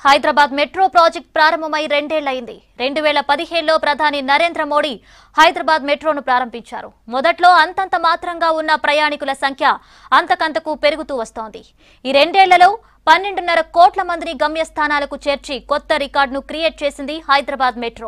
Hyderabad metro project ప్రారంభమై రెండేళ్లయింది రెండు వేల పదిహేడులో ప్రధాని నరేంద్ర మోడీ హైదరాబాద్ మెట్రోను ప్రారంభించారు మొదట్లో అంతంత మాత్రంగా ఉన్న ప్రయాణికుల సంఖ్య అంతకంతకు పెరుగుతూ వస్తోంది ఈ రెండేళ్లలో పన్నెండున్నర కోట్ల మందిని గమ్యస్థానాలకు చేర్చి కొత్త రికార్డును క్రియేట్ చేసింది హైదరాబాద్ మెట్రో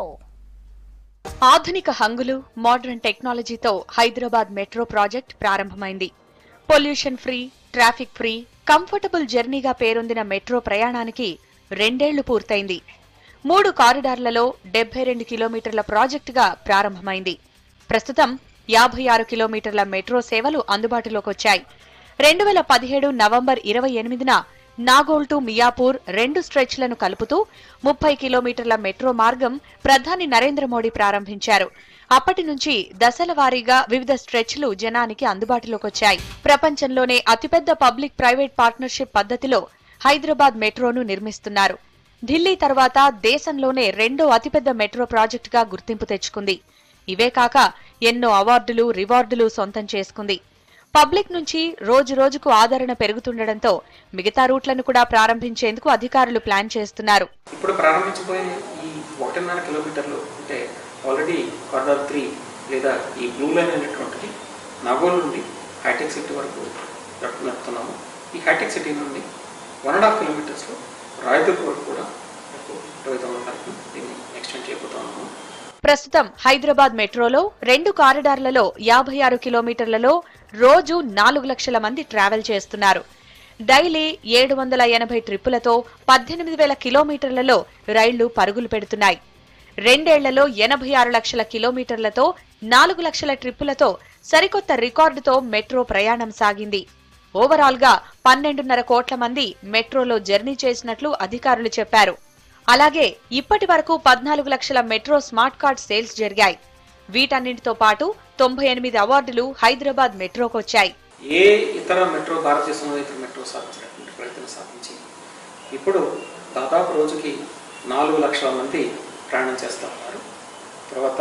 ఆధునిక హంగులు మోడర్న్ టెక్నాలజీతో హైదరాబాద్ మెట్రో ప్రాజెక్ట్ ప్రారంభమైంది pollution free traffic free comfortable జర్నీగా పేరొందిన మెట్రో ప్రయాణానికి రెండేళ్లు పూర్తయింది మూడు కారిడార్లలో డెబ్బై రెండు కిలోమీటర్ల ప్రాజెక్టుగా ప్రారంభమైంది ప్రస్తుతం యాభై ఆరు కిలోమీటర్ల మెట్రో సేవలు అందుబాటులోకొచ్చాయి రెండు వేల పదిహేడు నవంబర్ ఇరవై ఎనిమిదిన నాగోల్ టు మియాపూర్ రెండు స్ట్రెచ్లను కలుపుతూ ముప్పై కిలోమీటర్ల మెట్రో మార్గం ప్రధాని నరేంద్ర మోడీ ప్రారంభించారు అప్పటి నుంచి దశల వారీగా వివిధ స్ట్రెచ్లు జనానికి అందుబాటులోకొచ్చాయి ప్రపంచంలోనే అతిపెద్ద పబ్లిక్ ప్రైవేట్ పార్ట్నర్షిప్ పద్ధతిలో హైదరాబాద్ మెట్రోను నిర్మిస్తున్నారు ఢిల్లీ తర్వాత దేశంలోనే రెండో అతిపెద్ద మెట్రో ప్రాజెక్టుగా గుర్తింపు తెచ్చుకుంది ఇవే కాక ఎన్నో అవార్డులు రివార్డులు సొంతం చేసుకుంది పబ్లిక్ నుంచి రోజు రోజుకు ఆదరణ పెరుగుతుండటంతో మిగతా రూట్లను కూడా ప్రారంభించేందుకు అధికారులు ప్లాన్ చేస్తున్నారు ఇప్పుడు ప్రారంభించబోయే ఈ ఒకటిన్నర కిలోమీటర్లు అంటే ఆల్రెడీ కార్డర్ త్రీ లేదా ఈ బ్లూ లైన్ అనేటువంటిది నాగోల్ నుండి హైటెక్ సిటీ వరకు నడుపు- నడుపుతున్నాము ఈ హైటెక్ సిటీ నుండి వన్ అండ్ హాఫ్ కిలోమీటర్స్లో రాయదుర్గ్ వరకు కూడా మనకు ఇరవై తొమ్మిది తారీఖున దీన్ని ఎక్స్టెండ్ చేయబోతున్నాము ప్రస్తుతం హైదరాబాద్ మెట్రోలో రెండు కారిడార్లలో యాభై ఆరు కిలోమీటర్లలో రోజు నాలుగు లక్షల మంది ట్రావెల్ చేస్తున్నారు డైలీ ఏడు వందల ఎనభై ట్రిప్పులతో పద్దెనిమిది వేల కిలోమీటర్లలో రైళ్లు పరుగులు పెడుతున్నాయి రెండేళ్లలో ఎనభై ఆరు లక్షల కిలోమీటర్లతో నాలుగు లక్షల ట్రిప్పులతో సరికొత్త రికార్డుతో మెట్రో ప్రయాణం సాగింది ఓవరాల్ గా పన్నెండున్నర కోట్ల మంది మెట్రోలో జర్నీ చేసినట్లు అధికారులు చెప్పారు అలాగే ఇప్పటి వరకు పద్నాలుగు లక్షల మెట్రో స్మార్ట్ కార్డ్ సేల్స్ జరిగాయి వీటన్నింటితో పాటు తొంభై ఎనిమిది అవార్డులు హైదరాబాద్ మెట్రోకొచ్చాయి ఏ ఇతర మెట్రో భారతదేశంలో ఇతర మెట్రో సాధించినటువంటి ప్రయత్నం సాధించి ఇప్పుడు దాదాపు రోజుకి నాలుగు లక్షల మంది ప్రయాణం చేస్తూ ఉన్నారు తర్వాత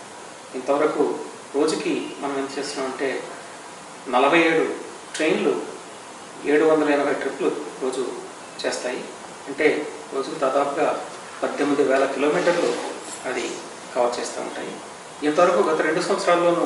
ఇంతవరకు రోజుకి మనం ఎంత చేస్తున్నామంటే నలభై ఏడు ట్రైన్లు ఏడు వందల ఎనభై ట్రిప్లు రోజు చేస్తాయి అంటే రోజుకు దాదాపుగా పద్దెనిమిది వేల కిలోమీటర్లు అది కవర్ చేస్తూ ఉంటాయి ఇంతవరకు గత రెండు సంవత్సరాల్లోనూ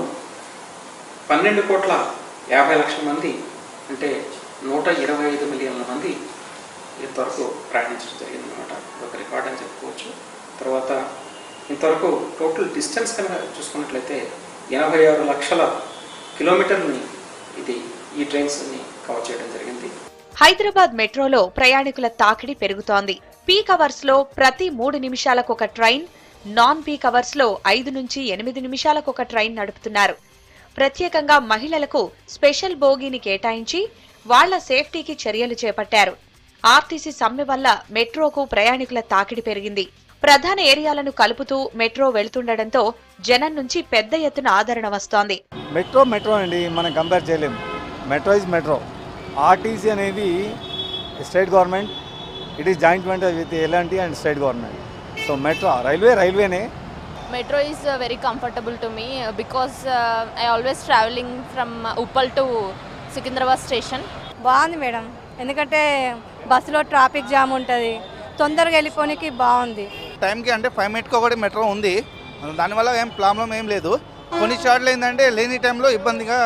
పన్నెండు కోట్ల యాభై లక్షల మంది అంటే నూట ఇరవై ఐదు మిలియన్ల మంది ఇంతవరకు ప్రయాణించడం జరిగిందనమాట ఒక రికార్డ్ అని చెప్పుకోవచ్చు తర్వాత ఇంతవరకు టోటల్ డిస్టెన్స్ కనుక చూసుకున్నట్లయితే ఎనభై ఆరు లక్షల కిలోమీటర్ని ఇది ఈ ట్రైన్స్ని కవర్ చేయడం జరిగింది హైదరాబాద్ మెట్రోలో ప్రయాణికుల తాకిడి పెరుగుతోంది పీక్ అవర్స్ లో ప్రతి మూడు నిమిషాలకు ఒక ట్రైన్ నాన్ పీక్ అవర్స్ లో ఐదు నుంచి ఎనిమిది నిమిషాలకు ఒక ట్రైన్ నడుపుతున్నారు ప్రత్యేకంగా మహిళలకు స్పెషల్ బోగీని కేటాయించి వాళ్ల సేఫ్టీకి చర్యలు చేపట్టారు ఆర్టీసీ సమ్మె వల్ల మెట్రోకు ప్రయాణికుల తాకిడి పెరిగింది ప్రధాన ఏరియాలను కలుపుతూ మెట్రో వెళ్తుండటంతో జనం నుంచి పెద్ద ఎత్తున ఆదరణ వస్తోంది మెట్రో మెట్రో అండి మనం కంపేర్ చేయలేం మెట్రో ఇస్ మెట్రో ఆర్టీసీ అనేది state government it is joint venture with L and T and state government so metro railway రైల్వేనే Metro is uh, very comfortable to me uh, because uh, I always traveling from uh, Uppal to Sikandrabad station. బాగుంది madam ఎందుకంటే బస్సులో traffic jam ఉంటుంది తొందరగా వెళ్ళిపోనికి బాగుంది టైంకి అంటే five మినిట్కి ఒకటి మెట్రో ఉంది దానివల్ల ఏం ప్రాబ్లం ఏం లేదు కొన్ని చోట్ల ఏంటంటే లేని టైంలో ఇబ్బందిగా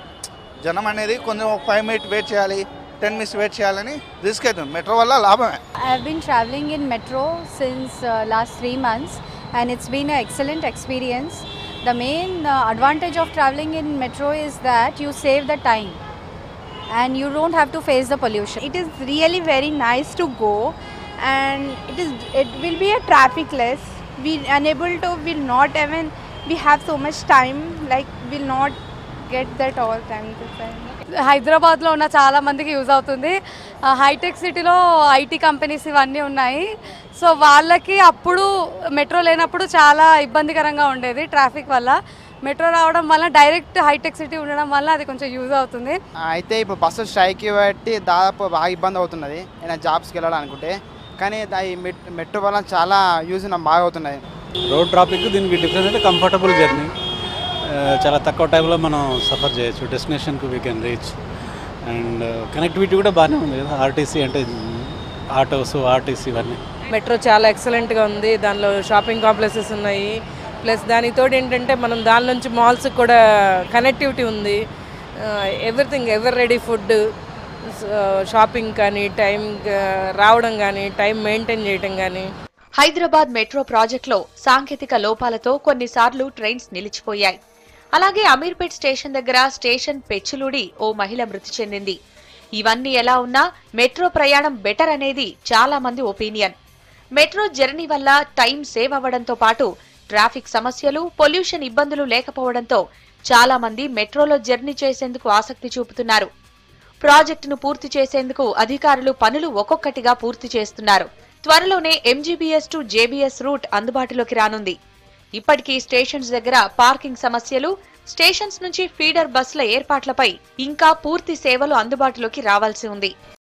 జనం అనేది కొంచెం ఫైవ్ మినిట్ వెయిట్ చేయాలి టెన్ మినిట్స్ వెయిట్ చేయాలని రిస్క్ అవుతుంది మెట్రో వల్ల లాభమే I've been traveling in metro since uh, last three months, and it's been an excellent experience. The main uh, advantage of traveling in metro is that you save the time, and you don't have to face the pollution. It is really very nice to go and it is it will be a traffic less we unable to will not even we have so much time like will not get that all time to time హైదరాబాద్లో ఉన్న చాలా మందికి use అవుతుంది ఆ, hitech సిటీలో IT companies ఇవన్నీ ఉన్నాయి so వాళ్ళకి అప్పుడు మెట్రో లేనప్పుడు చాలా ఇబ్బందికరంగా ఉండేది ట్రాఫిక్ వల్ల మెట్రో రావడం వల్ల డైరెక్ట్ హైటెక్ సిటీ ఉండడం వల్ల అది కొంచెం యూజ్ అవుతుంది అయితే ఇప్పుడు బస్సు స్ట్రైక్ బట్టి దాదాపు బాగా ఇబ్బంది అవుతున్నది నేను జాబ్స్కి వెళ్ళాలనుకుంటే కానీ దా- ఈ మెట్ మెట్రో వల్ల చాలా యూజ్ నాకు బాగా అవుతున్నది రోడ్ ట్రాఫిక్ దీనికి డిఫరెన్స్ అంటే కంఫర్టబుల్ జర్నీ చాలా తక్కువ టైంలో మనం సఫర్ చేయొచ్చు డెస్టినేషన్కి we can reach and connectivity కూడా బాగానే ఉంది కదా ఆర్టీసీ అంటే ఆటోస్ ఆర్టీసీ ఇవన్నీ మెట్రో చాలా ఎక్సలెంట్గా ఉంది దానిలో షాపింగ్ కాంప్లెక్సెస్ ఉన్నాయి ప్లస్ దానితో ఏంటంటే మనం దాని నుంచి మాల్స్ కూడా కనెక్టివిటీ ఉంది everything ever ready food shopping కానీ టైం రావడం కానీ టైం మెయింటైన్ చేయడం కానీ హైదరాబాద్ మెట్రో ప్రాజెక్టులో సాంకేతిక లోపాలతో కొన్నిసార్లు ట్రైన్స్ నిలిచిపోయాయి అలాగే అమీర్పేట్ స్టేషన్ దగ్గర స్టేషన్ పెచ్చులుడి ఓ మహిళ మృతి చెందింది ఇవన్నీ ఎలా ఉన్నా మెట్రో ప్రయాణం బెటర్ అనేది చాలా మంది ఒపీనియన్ మెట్రో జర్నీ వల్ల టైం సేవ్ అవ్వడంతో పాటు ట్రాఫిక్ సమస్యలు పొల్యూషన్ ఇబ్బందులు లేకపోవడంతో చాలా మంది మెట్రోలో జర్నీ చేసేందుకు ఆసక్తి చూపుతున్నారు ప్రాజెక్టును పూర్తి చేసేందుకు అధికారులు పనులు ఒక్కొక్కటిగా పూర్తి చేస్తున్నారు త్వరలోనే ఎంజీబీఎస్ టు జేబీఎస్ రూట్ అందుబాటులోకి రానుంది ఇప్పటికీ స్టేషన్స్ దగ్గర పార్కింగ్ సమస్యలు స్టేషన్స్ నుంచి ఫీడర్ బస్సుల ఏర్పాట్లపై ఇంకా పూర్తి సేవలు అందుబాటులోకి రావాల్సి ఉంది